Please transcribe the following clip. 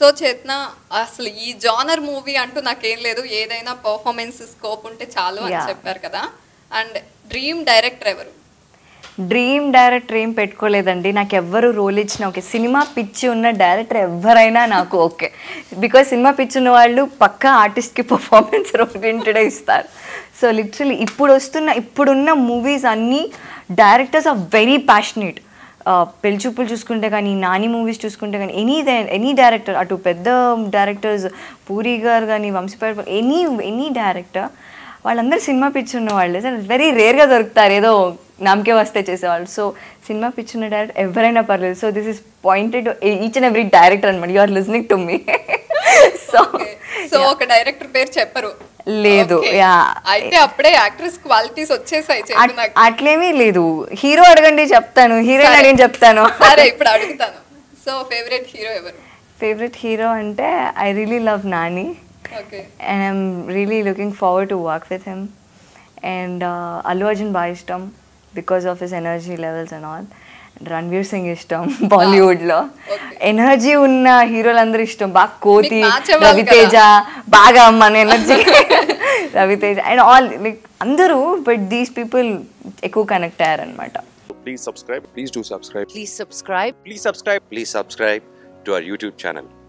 So చేతన అసలు ఈ జానర్ మూవీ అంటూ నాకేం లేదు ఏదైనా పర్ఫార్మెన్స్ స్కోప్ ఉంటే చాలు అని Yeah. చెప్పారు కదా అండ్ డ్రీమ్ డైరెక్టర్ ఎవరు డ్రీమ్ డైరెక్టర్ ఏం పెట్టుకోలేదండి నాకు ఎవ్వరు రోల్ ఇచ్చిన ఓకే సినిమా పిచ్చి ఉన్న డైరెక్టర్ ఎవరైనా నాకు ఓకే బికాజ్ సినిమా పిచ్చి ఉన్న వాళ్ళు పక్కా ఆర్టిస్ట్కి పర్ఫార్మెన్స్ ఓరియంటెడే ఇస్తారు సో లిటరలీ ఇప్పుడు వస్తున్న ఇప్పుడున్న మూవీస్ అన్నీ డైరెక్టర్స్ ఆర్ వెరీ ప్యాషనేట్ పెళ్లి చూపులు చూసుకుంటే కానీ నాని మూవీస్ చూసుకుంటే కానీ ఎనీ ఎనీ డైరెక్టర్ అటు పెద్ద డైరెక్టర్స్ పూరి గారు కానీ వంశీపాటి ఎనీ ఎనీ డైరెక్టర్ వాళ్ళందరూ సినిమా పిచ్చి ఉన్న వాళ్ళు వెరీ రేర్గా దొరుకుతారు ఏదో నామకే వస్తే చేసేవాళ్ళు సో సినిమా పిచ్చి ఉన్న డైరెక్టర్ ఎవరైనా పర్లేదు so this is pointed each and every director అనమాట you are listening to me so so ఒక డైరెక్టర్ పేరు చెప్పరు లేదు, Okay. yeah. అయితే అప్పుడే యాక్ట్రెస్ క్వాలిటీస్ వచ్చేసాయి చేతునకి అట్లేమీ లేదు హీరో అడగండి చెప్తాను హీరోయిన్ సరే. అడిగి చెప్తాను సరే ఇప్పుడు అడుగుతాను సో ఫేవరెట్ హీరో ఎవరు ఫేవరెట్ హీరో అంటే I really love Nani okay and I'm really looking forward to work with him and Allu Arjun బాగా ఇష్టం because of his energy levels and all Ranveer Singh ఇష్టం బాలీవుడ్లో Okay. ఎనర్జీ ఉన్న హీరోలందరూ ఇష్టం బాగా కోతి మీకు match అవ్వాలి రవితేజ బాగా మన energy Raviteja and all like అందరూ బట్ దీస్ పీపుల్ ఎక్కువ కనెక్ట్ అయ్యారనమాట Please subscribe. Please do subscribe. Please subscribe. Please subscribe. Please subscribe to our YouTube channel.